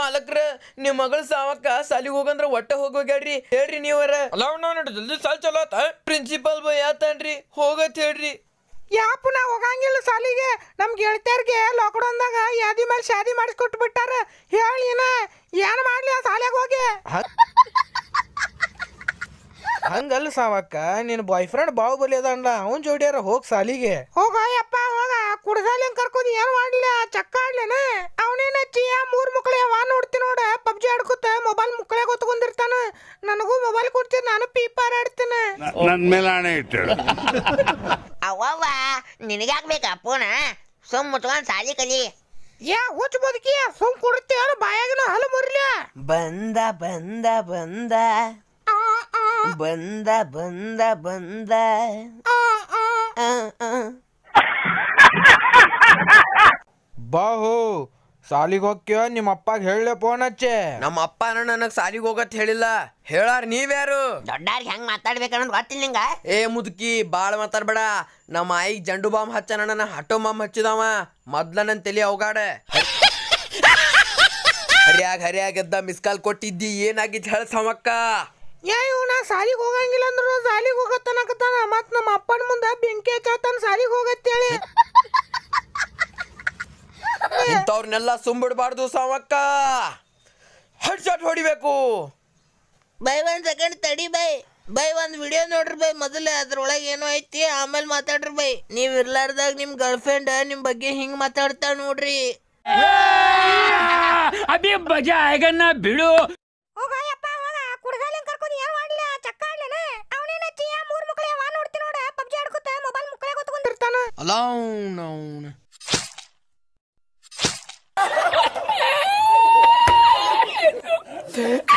ಮಾಲಕ್ರ ನಿಮ್ ಮಗಳ ಸಾವಕ್ಕ ಸಾಲಿಗೆ ಹೋಗಂದ್ರ ಒಟ್ಟ ಹೋಗೋಗ್ಯಾಡ್ರಿ ಹೇಳ್ರಿ ನೀವರ ಅಲ್ಲ ಅವ್ನ ಜಲ್ದಿ ಸಾಲ್ ಚಲೋ ಆತ ಪ್ರಿನ್ಸಿಪಲ್ ಬೈ ಆತನ್ರಿ ಹೋಗತ್ ಹೇಳ್ರಿ ಯಾಪ ನಾ ಹೋಗಂಗಿಲ್ಲ ಸಾಲಿಗೆ ನಮ್ ಗೆಳತಿಯರ್ಗೆ ಲಾಕ್ಡೌನ್ದಾಗ ಯಾದಿ ಮೇಲೆ ಶಾದಿ ಮಾಡಿಸ್ಕೊಟ್ಟು ಬಿಟ್ಟಾರ ಹೇಳಿ ಏನ ಏನ್ ಮಾಡ್ಲಿ ಆ ಸಾಲ್ಯಾಗ ಹೋಗಿ ಹಂಗಲ್ಲ ಸಾವಕ್ಕ ನಿನ್ ಬಾಯ್ ಫ್ರೆಂಡ್ ಬಾಹುಬಲಿ ಅದಣ್ಣ ಅವನ್ ಜೋಡಿಯಾರ ಹೋಗ್ ಸಾಲಿಗೆ ಹೋಗ ಯಪ್ಪ ಹೋಗ ಕುಡ್ಸಾಲಿ ಕರ್ಕೊಂಡು ಏನ್ ಮಾಡ್ಲಿ ಚಕ್ಕ ಆಡ್ಲೇನ ಅವನೇನ ಚಿಯ ಮೂರ್ ಮಕ್ಳು ಯಾವ ನೋಡ್ತಿ ನೋಡ ಪಬ್ಜಿ ಆಡ್ಕೊತ ಮೊಬೈಲ್ ಮುಕ್ಕಳೆ ಗೊತ್ಕೊಂಡಿರ್ತಾನ ನನಗೂ ಮೊಬೈಲ್ ಕೊಡ್ತೀನಿ ನಾನು ಪೀಪಾರ್ ಆಡ್ತೀನಿ ನನ್ ಮೇಲೆ ಆಣೆ ಇಟ್ಟಳು ಅವ್ವ ನಿನಗ್ಯಾಕ್ ಬೇಕಾ ಫೋನ ಸುಮ್ ಮುಚ್ಕೊಂಡ್ ಸಾಲಿ ಕಲಿ ಯಾ ಹುಚ್ಚ ಬದುಕಿ ಸುಮ್ ಕೊಡ್ತೀಯ ಬಾಯಾಗಿನ ಹಲ್ಲು ಮುರ್ಲಿ ಬಂದ ಬಂದ ಬಂದ ಬಂದ ಬಂದ ಬಂದ ಬಾಹು ಸಾಲಿಗೆ ಹೋಗ್ತೀವ ನಿಮ್ಮ ಅಪ್ಪಗೆ ಹೇಳಲೆ ಫೋನ್ ಹಚ್ಚೆ ನಮ್ಮ ಅಪ್ಪ ನನಗ್ ಸಾಲಿಗೆ ಹೋಗತ್ ಹೇಳಿಲ್ಲ ಹೇಳಾರ ನೀವ್ಯಾರು ದೊಡ್ಡಾರ್ಗೆ ಹೆಂಗ್ ಮಾತಾಡ್ಬೇಕನ್ನೋದು ಗೊತ್ತಿಲ್ಲ ನಿಂಗ ಏ ಮುದುಕಿ ಬಾಳ ಮಾತಾಡ್ಬೇಡ ನಮ್ಮ ಆಯಿಗ್ ಜಂಡು ಬಾಂಬ್ ಹಚ್ಚ ನನ್ನ ಹಟೋ ಬಾಂಬ್ ಹಚ್ಚಿದವ ಮೊದ್ಲ ನನ್ ತಲಿ ಅವಗಾಡ ಹರಿಯಾಗ ಹರಿಯಾಗ ಎದ್ದ ಮಿಸ್ ಕಾಲ್ ಕೊಟ್ಟಿದ್ದಿ ಏನಾಗಿತ್ತು ಹೇಳ ಸಮಕ್ಕ ಯಾ ಇವ್ನ ಸಾಲಿಗೆ ಹೋಗಂಗಿಲ್ಲ ಅಂದ್ರು ಸಾಲಿಗೆ ಹೋಗತ್ತನಕತ್ತಾನ ಮತ್ ನಮ್ಮ ಅಪ್ಪನ ಮುಂದ ಬೆಂಕಿ ಹಚ್ಚತಾನ ಸಾಲಿಗೆ ಹೋಗತ್ತೇಳಿ ಇಂಥವ್ರನ್ನೆಲ್ಲ ಸುಂಬಿಡ್ಬಾರ್ದು ಸಮಕ್ಕ ಹೆಡ್ ಶಾಟ್ ಹೊಡಿಬೇಕು ಬೈ ಒಂದ್ ಸೆಕೆಂಡ್ ತಡಿ ಬೈ ಬೈ ಒಂದ್ ವಿಡಿಯೋ ನೋಡ್ರಿ ಬೈ ಮೊದಲೇ ಅದ್ರೊಳಗೆ ಏನೋ ಐತಿ ಆಮೇಲೆ ಮಾತಾಡ್ರಿ ಬೈ ನೀವ್ ಇರ್ಲಾರ್ದಾಗ ನಿಮ್ ಗರ್ಲ್ ಫ್ರೆಂಡ್ ನಿಮ್ ಬಗ್ಗೆ ಹಿಂಗ್ ಮಾತಾಡ್ತಾ ನೋಡ್ರಿ अभी मजा आएगा ना भिड़ो ಹೋಗ ಯಪ್ಪ ಹೋಗ ಕುಡ್ಸಾಲಿ ಕರ್ಕೊಂಡು ಏನ್ ಮಾಡ್ಲಿ ಚಕ್ಕ ಆಡ್ಲೇನ ಅವನೇನ ಚಿಯ ಮೂರ್ ಮಕ್ಳು ಯಾವ ನೋಡ್ತಿ ನೋಡ ಪಬ್ಜಿ ಆಡ್ಕೊತ ಮೊಬೈಲ್ ಮುಕ್ಕಳೆ ಗೊತ್ಕೊಂಡಿರ್ತಾನ ಅಲ್ಲ